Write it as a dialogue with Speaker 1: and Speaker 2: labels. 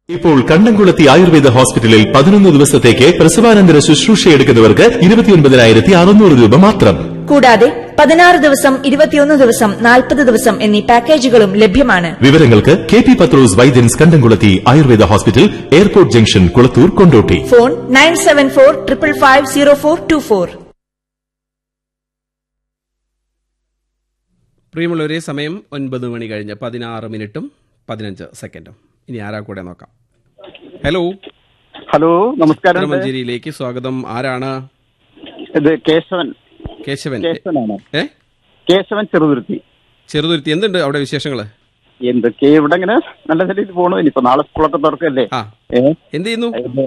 Speaker 1: ഇപ്പോൾ കണ്ടംകുളത്തി ആയുർവേദ ഹോസ്പിറ്റലിൽ പതിനൊന്ന് ദിവസത്തേക്ക് പ്രസവാനന്തര ശുശ്രൂഷ എടുക്കുന്നവർക്ക് ഇരുപത്തിയൊൻപതിനായിരത്തി അറുന്നൂറ് രൂപ മാത്രം
Speaker 2: കൂടാതെ പതിനാറ് ദിവസം ഇരുപത്തിയൊന്ന് ദിവസം നാൽപ്പത് ദിവസം എന്നീ പാക്കേജുകളും ലഭ്യമാണ്
Speaker 1: വിവരങ്ങൾക്ക് കെ പി പത്രോസ് വൈദ്യൻസ് Kandamkulathi Ayurveda hospital airport junction Kulathur Kondotty
Speaker 2: phone nine seven four triple five zero four two four
Speaker 3: പ്രിയമുള്ളവരെ സമയം ഒൻപത് മണി കഴിഞ്ഞ് പതിനാറ് മിനിറ്റും പതിനഞ്ച് സെക്കൻഡും ഇനി ആരാ കൂടെ നോക്കാം ഹലോ
Speaker 4: ഹലോ നമസ്കാരം ഇത്
Speaker 3: മഞ്ചേരിയിലേക്ക് സ്വാഗതം ആരാണ്
Speaker 4: ഇത് കേശവൻ
Speaker 3: കേശവൻ
Speaker 4: കേശവനാണ്
Speaker 3: ഏ
Speaker 4: കേശവൻ ചെറുതുരുത്തി
Speaker 3: ചെറുതുരുത്തി എന്തുണ്ട് അവിടെ വിശേഷങ്ങൾ
Speaker 4: എന്തൊക്കെ ഇവിടെ ഇങ്ങനെ നല്ല രീതിയിൽ പോണു ഇനിയിപ്പോ നാളെ സ്കൂളൊക്കെ തുറക്കല്ലേ
Speaker 3: ആ
Speaker 4: ഏഹ്
Speaker 3: എന്ത് ചെയ്യുന്നു